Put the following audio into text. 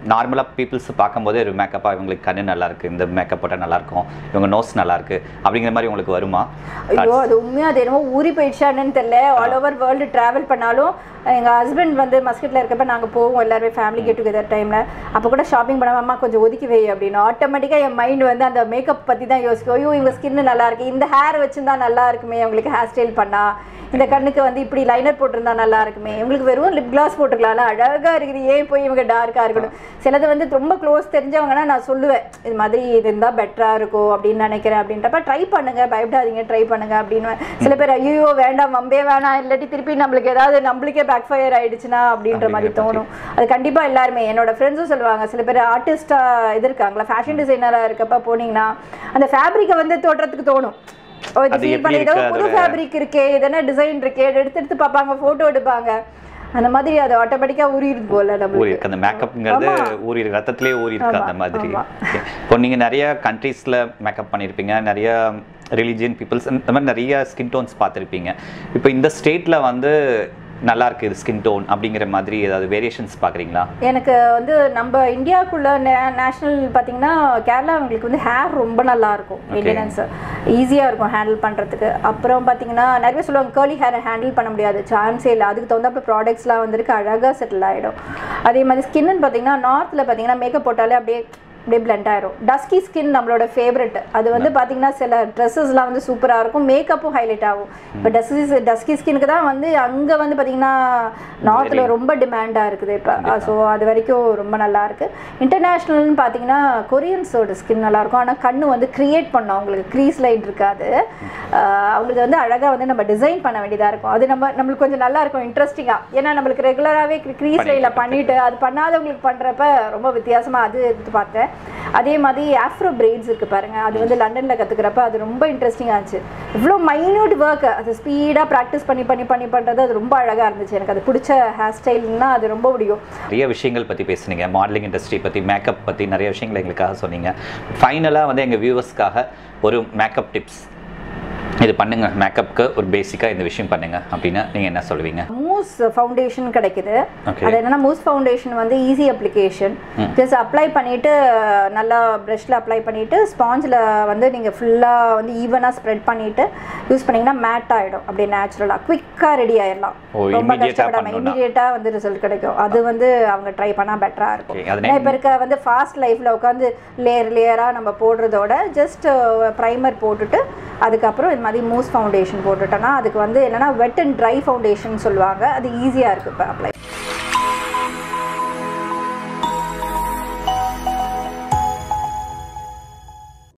நார்மலாக பீப்புள்ஸ் பார்க்கும்போது ஒரு மேக்கப்பாக இவங்களுக்கு கண்ணு நல்லா இருக்கு இந்த மேக்கப் போட்டால் நல்லா இருக்கும் இவங்க நோஸ் நல்லா இருக்கு அப்படிங்கிற மாதிரி உங்களுக்கு வருமா ஐயோ அது உண்மையா அது என்னமோ ஊறி போயிடுச்சான்னு தெரியல ஆல் ஓவர் வேர்ல்டு ட்ராவல் பண்ணாலும் எங்க ஹஸ்பண்ட் வந்து மஸ்கட்ல இருக்கப்ப நாங்க போவோம் எல்லாருமே ஃபேமிலி கெட் டுகெதர் டைம்ல அப்போ கூட ஷாப்பிங் பண்ணாம அம்மா கொஞ்சம் ஒதுக்கி வை அப்படின்னு ஆட்டோமேட்டிக்கா என் மைண்ட் வந்து அந்த மேக்கப் பத்தி தான் யோசிக்கும் ஐயோ இவங்க ஸ்கின் நல்லா இருக்கு இந்த ஹேர் வச்சிருந்தா நல்லா இருக்குமே அவங்களுக்கு ஹேர் ஸ்டைல் பண்ணா இந்த கண்ணுக்கு வந்து இப்படி லைனர் போட்டிருந்தா நல்லா இருக்குமே இவங்களுக்கு வெறும் லிப் கிளாஸ் போட்டுக்கலாம்ல அழகா இருக்குது ஏன் போய் இவங்க டார்க்கா இருக்கணும் சிலது வந்து ரொம்ப க்ளோஸ் தெரிஞ்சவங்கன்னா நான் சொல்லுவேன் இது மாதிரி இது இருந்தா பெட்டரா இருக்கும் அப்படின்னு நினைக்கிறேன் அப்படின்றப்ப ட்ரை பண்ணுங்க பயப்படாதீங்க ட்ரை பண்ணுங்க அப்படின்னு சில பேர் ஐயோ வேண்டாம் வம்பே வேணாம் இல்லாட்டி திருப்பி நம்மளுக்கு ஏதாவது நம்மளுக்கே பேக் ஃபயர் ஆயிடுச்சுன்னா அப்படின்ற மாதிரி தோணும் அது கண்டிப்பா எல்லாருமே என்னோட ஃப்ரெண்ட்ஸும் சொல்லுவாங்க சில பேர் ஆர்டிஸ்டா இது இருக்காங்களா ஃபேஷன் டிசைனரா இருக்கப்ப போனீங்கன்னா அந்த ஃபேப்ரிக்கை வந்து தோற்றத்துக்கு தோணும் ஓ இது அது ஃபீல் எப்படி பண்ணி ஏதோ இருக்கு புது அதோட- ஃபேப்ரிக் இருக்கே இது என்ன டிசைன் இருக்கே எடுத்து எடுத்து பார்ப்பாங்க ஃபோட்டோ எடுப்பாங்க அந்த மாதிரி அது ஆட்டோமேட்டிக்கா ஊறிடுது போல ஊறி நம்மளுக்கு இருக்கு அந்த மேக்கப்ங்கிறது ஆமா. ஊறி இருக்கு ரத்தத்திலே ஊறி இருக்கு ஆமா, அந்த மாதிரி ஆமா. Okay. இப்போ நீங்க நிறைய கண்ட்ரீஸ்ல மேக்கப் பண்ணியிருப்பீங்க நிறைய ரிலிஜியன் பீப்புள்ஸ் இந்த மாதிரி நிறைய ஸ்கின் டோன்ஸ் பார்த்துருப்பீங்க இப்போ இந்த ஸ்டேட்ல வந்து நல்லா இருக்கு இது ஸ்கின் டோன் அப்படிங்கிற மாதிரி ஏதாவது வேரியேஷன்ஸ் பார்க்குறீங்களா எனக்கு வந்து நம்ம இந்தியாவுக்குள்ள நேஷனல் பார்த்தீங்கன்னா கேரளாவங்களுக்கு வந்து ஹேர் ரொம்ப நல்லா இருக்கும் மெயின்டெனன்ஸ் ஈஸியாக இருக்கும் ஹேண்டில் பண்ணுறதுக்கு அப்புறம் பார்த்தீங்கன்னா நிறைய பேர் சொல்லுவாங்க கேர்லி ஹேரை ஹேண்டில் பண்ண முடியாது சான்ஸே இல்லை அதுக்கு தகுந்தாப்புல ப்ராடக்ட்ஸ்லாம் வந்துருக்கு அழகாக செட்டில் ஆகிடும் அதே மாதிரி ஸ்கின்னு பார்த்தீங்கன்னா நார்த்தில் பார்த்தீங்கன்னா மேக்கப் போட்டாலே அப்படியே அப்படியே பிளெண்ட் ஆயிரும் டஸ்கி ஸ்கின் நம்மளோட ஃபேவரட் அது வந்து பார்த்தீங்கன்னா சில ட்ரெஸ்ஸஸ்லாம் வந்து சூப்பராக இருக்கும் மேக்கப்பும் ஹைலைட் ஆகும் இப்போ டஸ்கி டஸ்கி ஸ்கின்னுக்கு தான் வந்து அங்கே வந்து பார்த்தீங்கன்னா நார்த்தில் ரொம்ப டிமாண்டாக இருக்குது இப்போ ஸோ அது வரைக்கும் ரொம்ப நல்லா இருக்கு இன்டர்நேஷ்னல்னு பார்த்தீங்கன்னா கொரியன்ஸோட ஸ்கின் நல்லா இருக்கும் ஆனால் கண்ணு வந்து கிரியேட் பண்ணோம் அவங்களுக்கு க்ரீஸ் லைட் இருக்காது ஆஹ் அவங்களுக்கு வந்து அழகாக வந்து நம்ம டிசைன் பண்ண வேண்டியதாக இருக்கும் அது நம்ம நம்மளுக்கு கொஞ்சம் நல்லா இருக்கும் இன்ட்ரெஸ்டிங்காக ஏன்னா நம்மளுக்கு ரெகுலராகவே க்ரீஸ் லைட்டில் பண்ணிட்டு அது பண்ணாதவங்களுக்கு பண்ணுறப்ப ரொம்ப வித்தியாசமாக அது எடுத்து பார்த்தேன் அதே மாதிரி ஆஃப்ரோ பிரெய்ட்ஸ் இருக்கு பாருங்க அது வந்து லண்டனில் கற்றுக்கிறப்ப அது ரொம்ப இன்ட்ரெஸ்டிங்காக இருந்துச்சு இவ்வளோ மைன்யூட் ஒர்க் அது ஸ்பீடாக ப்ராக்டிஸ் பண்ணி பண்ணி பண்ணி பண்ணுறது அது ரொம்ப அழகாக இருந்துச்சு எனக்கு அது பிடிச்ச ஹேர் ஸ்டைல்னா அது ரொம்ப பிடிக்கும் நிறைய விஷயங்கள் பற்றி பேசுனீங்க மாடலிங் இண்டஸ்ட்ரி பற்றி மேக்கப் பற்றி நிறைய விஷயங்கள் எங்களுக்காக சொன்னீங்க ஃபைனலாக வந்து எங்கள் வியூவர்ஸ்க்காக ஒரு மேக்கப் டிப்ஸ் இது பண்ணுங்க மேக்கப்புக்கு ஒரு பேசிக்காக இந்த விஷயம் பண்ணுங்க அப்படின்னா நீங்கள் என்ன சொல்லுவீங்க மூஸ் ஃபவுண்டேஷன் கிடைக்குது Okay. அது என்னன்னா மூஸ் ஃபவுண்டேஷன் வந்து ஈஸி அப்ளிகேஷன் ஜஸ்ட் அப்ளை பண்ணிட்டு நல்லா ப்ரஷ்ல அப்ளை பண்ணிட்டு ஸ்பாஞ்சில் வந்து நீங்க ஃபுல்லா வந்து ஈவனா ஸ்ப்ரெட் பண்ணிட்டு யூஸ் பண்ணீங்கன்னா மேட் ஆயிடும் அப்படியே நேச்சுரலா குவிக்கா ரெடி ஆயிடலாம் ஓ, ரொம்ப immediate-ஆ கஷ்டப்படாம பண்ணணும்னா. இமீடியட்டா வந்து ரிசல்ட் கிடைக்கும் அது வந்து அவங்க ட்ரை பண்ணா பெட்டரா இருக்கும் Okay, அது ஏன்னா இப்போ இருக்க வந்து ஃபாஸ்ட் லைஃப்ல உட்காந்து லேயர் லேயரா நம்ம போடுறதோட ஜஸ்ட் ப்ரைமர் போட்டுட்டு அதுக்கப்புறம் இது மாதிரி மூஸ் ஃபவுண்டேஷன் போட்டுட்டோன்னா அதுக்கு வந்து என்னன்னா வெட் அண்ட் ட்ரை ஃபவுண்டேஷன் சொல்லுவாங்க அது ஈஸியா இருக்கு இப்போ அப்ளை